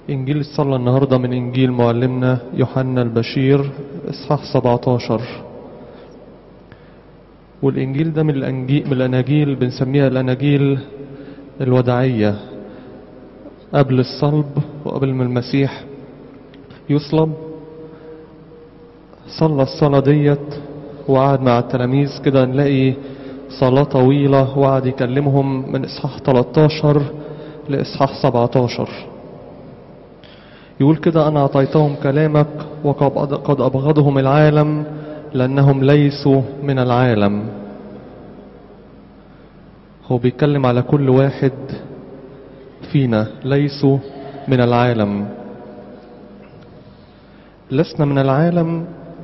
إنجيل الصلاة النهاردة من إنجيل معلمنا يوحنا البشير إصحاح 17 والإنجيل ده من الأنجيل من الأناجيل بنسميها الأناجيل الوداعية قبل الصلب وقبل ما المسيح يصلب صلى الصلاة ديت وقعد مع التلاميذ كده نلاقي صلاة طويلة وقعد يكلمهم من إصحاح 13 لإصحاح 17 يقول كده أنا أعطيتهم كلامك وقد أبغضهم العالم لأنهم ليسوا من العالم هو بيتكلم على كل واحد فينا ليسوا من العالم لسنا من العالم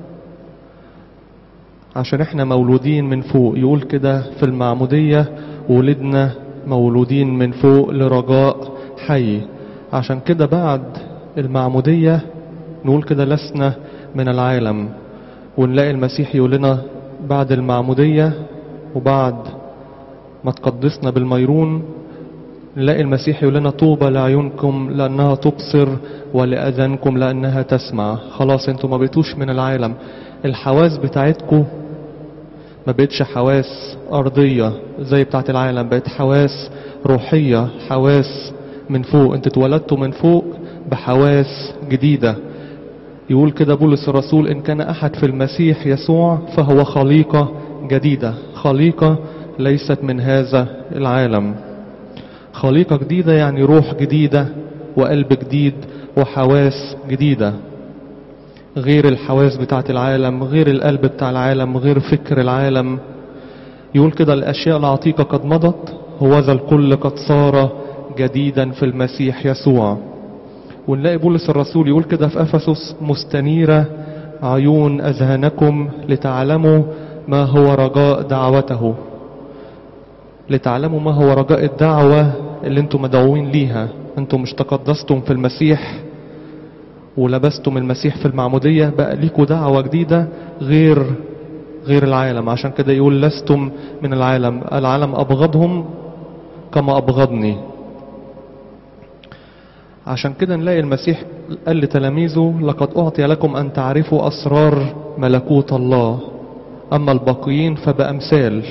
عشان احنا مولودين من فوق يقول كده في المعمودية ولدنا مولودين من فوق لرجاء حي عشان كده بعد المعمودية نقول كده لسنا من العالم ونلاقي المسيح يقول لنا بعد المعمودية وبعد ما تقدسنا بالميرون نلاقي المسيح يقول لنا طوبى لعيونكم لأنها تبصر ولأذانكم لأنها تسمع خلاص انتوا ما بقيتوش من العالم الحواس بتاعتكم ما بقتش حواس أرضية زي بتاعت العالم بقت حواس روحية حواس من فوق انت اتولدتوا من فوق بحواس جديدة يقول كده بولس الرسول إن كان أحد في المسيح يسوع فهو خليقة جديدة خليقة ليست من هذا العالم خليقة جديدة يعني روح جديدة وقلب جديد وحواس جديدة غير الحواس بتاعت العالم غير القلب بتاع العالم غير فكر العالم يقول كده الأشياء العتيقة قد مضت هوذا الكل قد صار جديدا في المسيح يسوع ونلاقي بولس الرسول يقول كده في أفسس مستنيرة عيون أذهانكم لتعلموا ما هو رجاء دعوته لتعلموا ما هو رجاء الدعوة اللي انتم مدعوين ليها انتم مش تقدستم في المسيح ولبستم المسيح في المعمودية بقى ليكوا دعوة جديدة غير غير العالم عشان كده يقول لستم من العالم العالم أبغضهم كما أبغضني عشان كده نلاقي المسيح قال لتلاميذه لقد أعطي لكم أن تعرفوا أسرار ملكوت الله أما الباقيين فبأمثال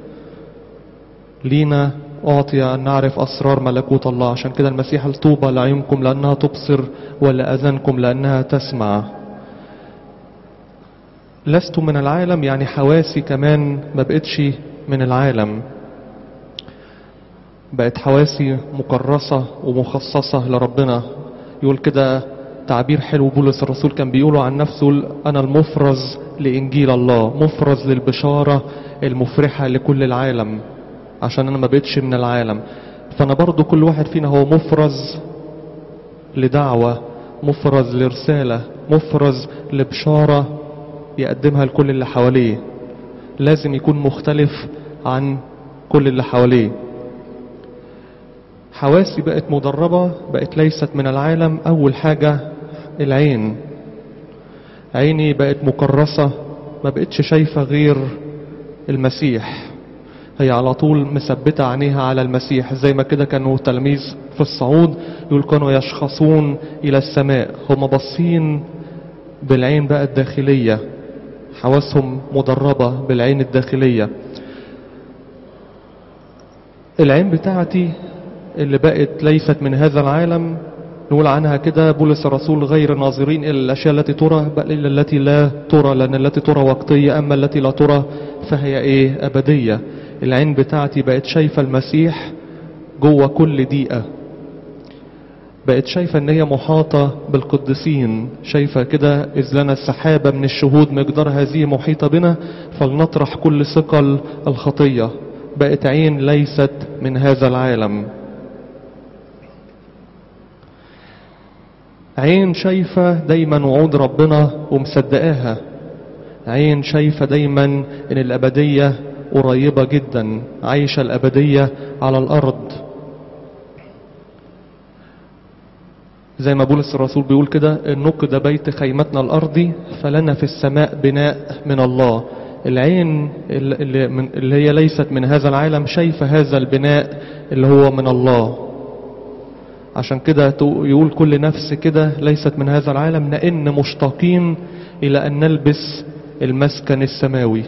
لينا أعطي أن نعرف أسرار ملكوت الله عشان كده المسيح الطوبة لعيونكم لأنها تبصر ولأذانكم لأنها تسمع لست من العالم يعني حواسي كمان ما بقتش من العالم بقت حواسي مكرسة ومخصصة لربنا يقول كده تعبير حلو بولس الرسول كان بيقوله عن نفسه أنا المفرز لإنجيل الله مفرز للبشارة المفرحة لكل العالم عشان أنا ما بقتش من العالم فأنا برضو كل واحد فينا هو مفرز لدعوة مفرز لرسالة مفرز لبشارة يقدمها لكل اللي حواليه لازم يكون مختلف عن كل اللي حواليه حواسي بقت مدربة بقت ليست من العالم أول حاجة العين عيني بقت مكرسة ما بقتش شايفة غير المسيح هي على طول مثبتة عينيها على المسيح زي ما كده كانوا تلاميذ في الصعود يقول كانوا يشخصون إلى السماء هم باصين بالعين بقى الداخلية حواسهم مدربة بالعين الداخلية العين بتاعتي اللي بقت ليست من هذا العالم نقول عنها كده بولس الرسول غير ناظرين إلى الأشياء التي ترى بل إلا التي لا ترى لأن التي ترى وقتية أما التي لا ترى فهي إيه أبدية العين بتاعتي بقت شايفة المسيح جوه كل دقيقة بقت شايفة ان هي محاطة بالقديسين شايفة كده إذ لنا السحابة من الشهود مقدار هذه محيطة بنا فلنطرح كل ثقل الخطية بقت عين ليست من هذا العالم عين شايفة دايما وعود ربنا ومصدقاها عين شايفة دايما ان الأبدية قريبة جدا عايشة الأبدية على الأرض زي ما بولس الرسول بيقول كده النق ده بيت خيمتنا الأرضي فلنا في السماء بناء من الله العين اللي, من اللي هي ليست من هذا العالم شايفة هذا البناء اللي هو من الله عشان كده تو- يقول كل نفس كده ليست من هذا العالم لأن مشتاقين إلى أن نلبس المسكن السماوي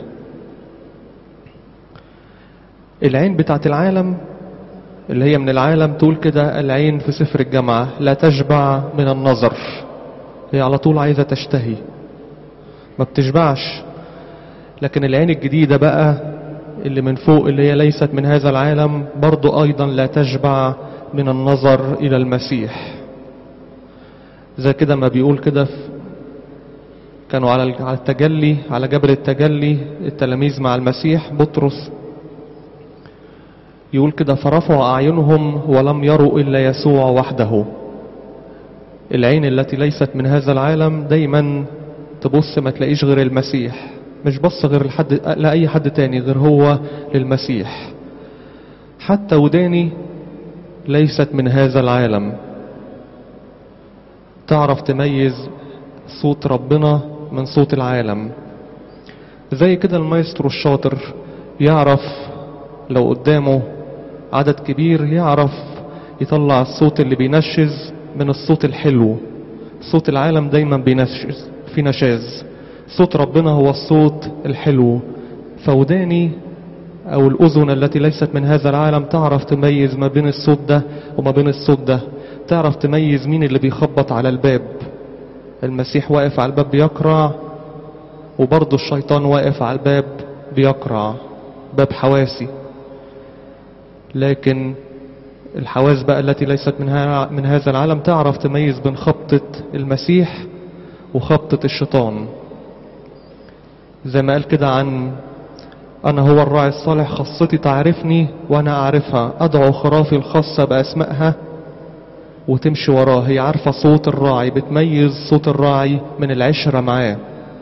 العين بتاعت العالم اللي هي من العالم تقول كده العين في سفر الجامعة لا تشبع من النظر هي على طول عايزة تشتهي ما بتشبعش لكن العين الجديدة بقى اللي من فوق اللي هي ليست من هذا العالم برضو أيضا لا تشبع من النظر إلى المسيح زي كده ما بيقول كده في كانوا على على التجلي على جبل التجلي التلاميذ مع المسيح بطرس يقول كده فرفعوا أعينهم ولم يروا إلا يسوع وحده العين التي ليست من هذا العالم دايما تبص ما تلاقيش غير المسيح مش بص غير لحد لأي حد تاني غير هو للمسيح حتى وداني ليست من هذا العالم تعرف تميز صوت ربنا من صوت العالم زي كده المايسترو الشاطر يعرف لو قدامه عدد كبير يعرف يطلع الصوت اللي بينشز من الصوت الحلو صوت العالم دايما بينشز في نشاز صوت ربنا هو الصوت الحلو فوداني او الاذن التي ليست من هذا العالم تعرف تميز ما بين الصوت ده وما بين الصوت ده تعرف تميز مين اللي بيخبط على الباب المسيح واقف على الباب بيقرع وبرضه الشيطان واقف على الباب بيقرع باب حواسي لكن الحواس بقى التي ليست من, ها- من هذا العالم تعرف تميز بين خبطة المسيح وخبطة الشيطان زي ما قال كده عن أنا هو الراعي الصالح خاصتي تعرفني وأنا أعرفها أدعو خرافي الخاصة بأسمائها وتمشي وراه هي عارفة صوت الراعي بتميز صوت الراعي من العشرة معاه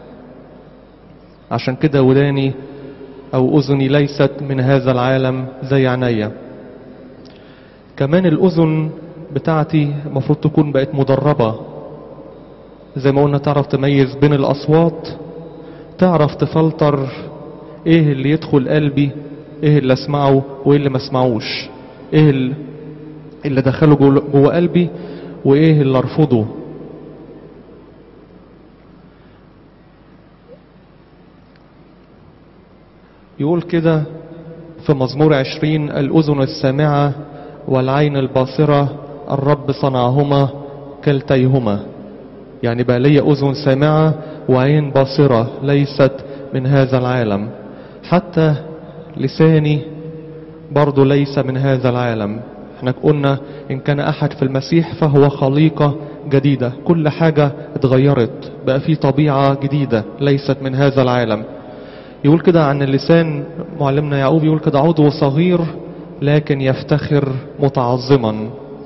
عشان كده وداني أو أذني ليست من هذا العالم زي عينيا كمان الأذن بتاعتي المفروض تكون بقت مدربة زي ما قلنا تعرف تميز بين الأصوات تعرف تفلتر ايه اللي يدخل قلبي ايه اللي اسمعه وايه اللي ما اسمعوش ايه اللي اللي دخله جوه جوه قلبي وايه اللي ارفضه يقول كده في مزمور عشرين الأذن السامعة والعين الباصرة الرب صنعهما كلتيهما يعني بقى لي أذن سامعة وعين باصرة ليست من هذا العالم حتى لساني برضو ليس من هذا العالم احنا قلنا ان كان احد في المسيح فهو خليقة جديدة كل حاجة اتغيرت بقى في طبيعة جديدة ليست من هذا العالم يقول كده عن اللسان معلمنا يعقوب يقول كده عضو صغير لكن يفتخر متعظما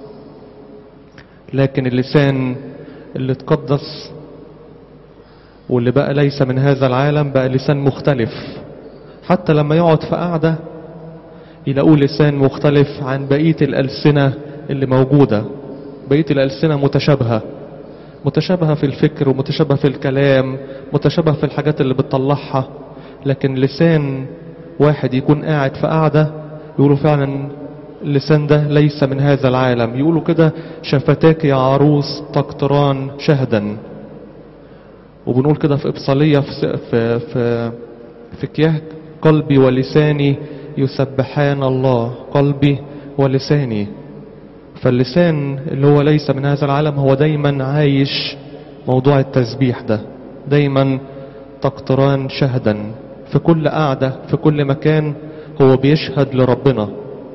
لكن اللسان اللي اتقدس واللي بقى ليس من هذا العالم بقى لسان مختلف حتى لما يقعد في قعدة يلاقوه لسان مختلف عن بقية الألسنة اللي موجودة بقية الألسنة متشابهة متشابهة في الفكر ومتشابهة في الكلام متشابهة في الحاجات اللي بتطلعها لكن لسان واحد يكون قاعد في قعدة يقولوا فعلا اللسان ده ليس من هذا العالم يقولوا كده شفتاك يا عروس تقطران شهدا وبنقول كده في إبصالية في في في, في كياه قلبي ولساني يسبحان الله قلبي ولساني فاللسان اللي هو ليس من هذا العالم هو دايما عايش موضوع التسبيح ده دايما تقطران شهدا في كل قعدة في كل مكان هو بيشهد لربنا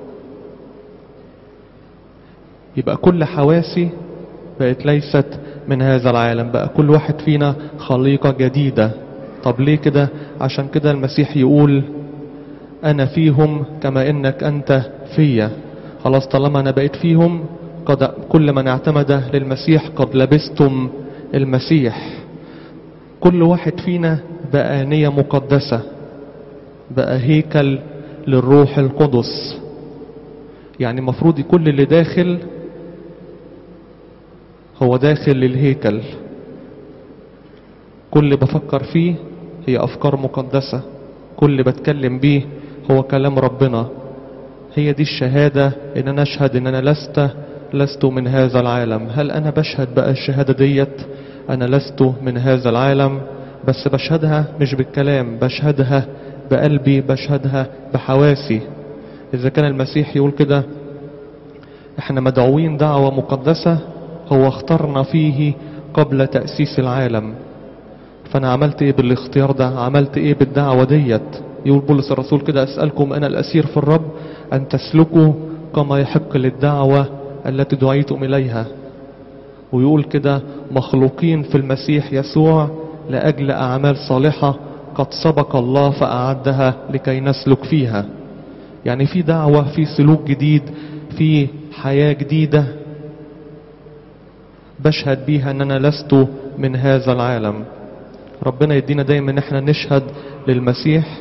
يبقى كل حواسي بقت ليست من هذا العالم بقى كل واحد فينا خليقة جديدة طب ليه كده عشان كده المسيح يقول أنا فيهم كما إنك أنت فيا خلاص طالما أنا بقيت فيهم قد كل من اعتمد للمسيح قد لبستم المسيح كل واحد فينا بقى آنية مقدسة بقى هيكل للروح القدس يعني المفروض كل اللي داخل هو داخل للهيكل كل اللي بفكر فيه هي أفكار مقدسة كل اللي بتكلم بيه هو كلام ربنا هي دي الشهادة ان انا اشهد ان انا لست لست من هذا العالم هل أنا بشهد بقى الشهادة ديت أنا لست من هذا العالم بس بشهدها مش بالكلام بشهدها بقلبي بشهدها بحواسي إذا كان المسيح يقول كده احنا مدعوين دعوة مقدسة هو اختارنا فيه قبل تأسيس العالم فأنا عملت ايه بالاختيار ده عملت ايه بالدعوة ديت يقول بولس الرسول كده أسألكم أنا الأسير في الرب أن تسلكوا كما يحق للدعوة التي دعيتم إليها ويقول كده مخلوقين في المسيح يسوع لأجل أعمال صالحة قد سبق الله فأعدها لكي نسلك فيها يعني في دعوة في سلوك جديد في حياة جديدة بشهد بيها ان انا لست من هذا العالم ربنا يدينا دايما ان احنا نشهد للمسيح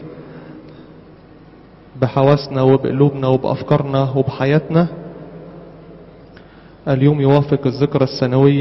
بحواسنا وبقلوبنا وبأفكارنا وبحياتنا اليوم يوافق الذكرى السنوية